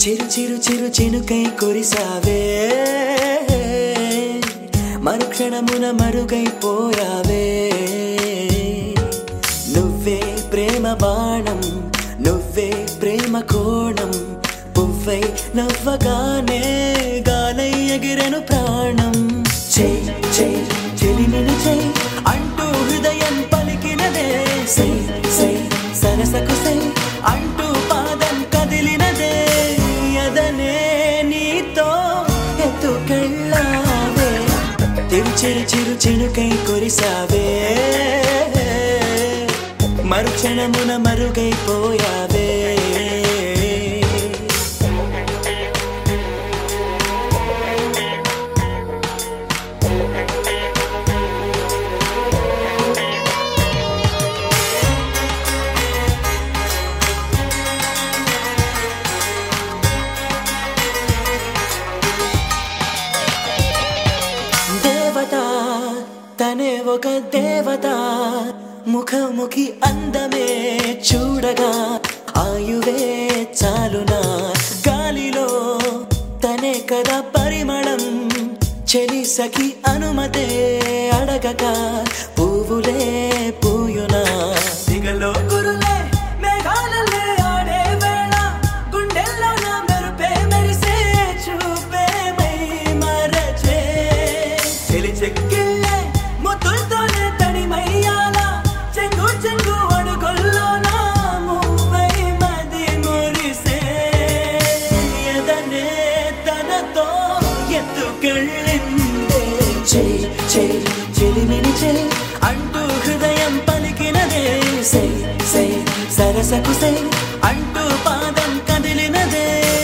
చిరు చిరు చిరు చినుకై కురిసావే మరుక్షణమున మరుగైపోయావే నువ్వే ప్రేమ బాణం నువ్వే ప్రేమ కోణం పువ్వై నవ్వగానే గాలై ఎగిరెను ప్రాణం చై చై చెలిమిని చై అంటూ హృదయం పలికినదే సై సై సరసకు సై అంటూ పాదం కదిలినదే అదనే నీతో ఎత్తుకెళ్ళావే తిరుచిరు చిరు చినుకై కురిసావే మరుక్షణమున మరుగైపోయావే దేవత తనే ఒక దేవత ముఖముఖి అందమే చూడగా ఆయువే చాలునా గాలిలో తనే కదా పరిమళం చెలి సఖి అనుమతే అడగక పువ్వులే పూయునా దిగలో గురులే మేఘాలలే ఆడే వేళ గుండెల్లో నా మెరుపే మెరిసే చూపే మై మరచే చెలి చెక్కిళ్ళే ముద్దులతోనే తడిమయ్యాల చెంగు చెంగు అడుగుల్లో నా మువ్వై మది మురిసే ఎదనే తనతో ఎత్తుకెళ్ళిందే చెయ్ చెయ్ చెలిమిని చెయ్ అంటూ హృదయం పలికినదే సై సై సరసకు సై అంటూ పాదం కదిలినదే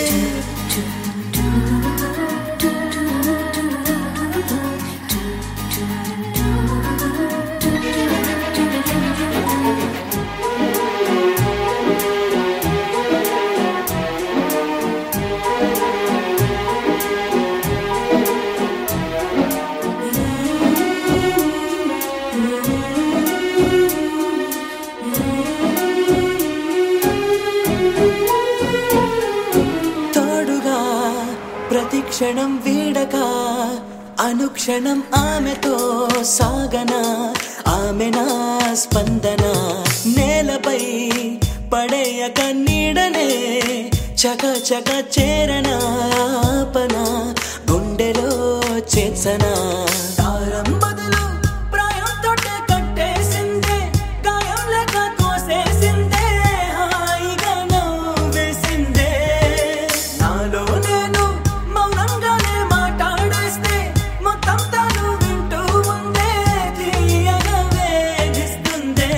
తోడుగా ప్రతిక్షణం వీడక అనుక్షణం ఆమెతో సాగన ఆమె నా స్పందన నేలపై పడేయక నీడనే చక చక చేరన ఆపన గుండెలో చేసన తారం బదులు ప్రాయంతో కట్టేసిందే గాయం లేక కోసేసిందే హాయిగా నవ్వేసిందే నాలో నేను మౌనంగానే మాట్లాడేస్తే మొత్తం తాను వింటూ ఉందే తీయగా వేధిస్తుందే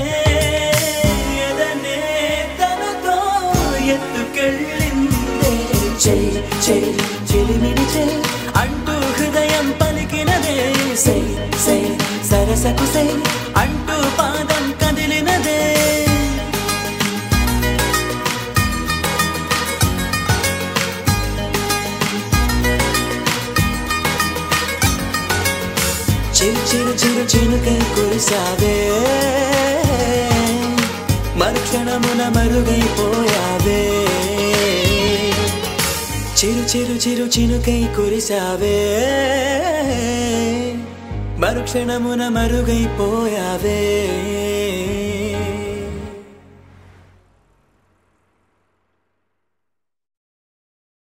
ఎదనే తనతో ఎత్తుకెళ్ళిందే చై చై చెలిమిని చై అంటూ హృదయం పలికినదే సై సై సరసకు సై అంటూ పాదం కదిలినదే చిరు చిరు చిరు చినుకై కురిసావే మరుక్షణమున మరుగైపోయావే చిరు చిరు చిరు చినుకై కురిసావే మరుక్షణమున మరుగైపోయావే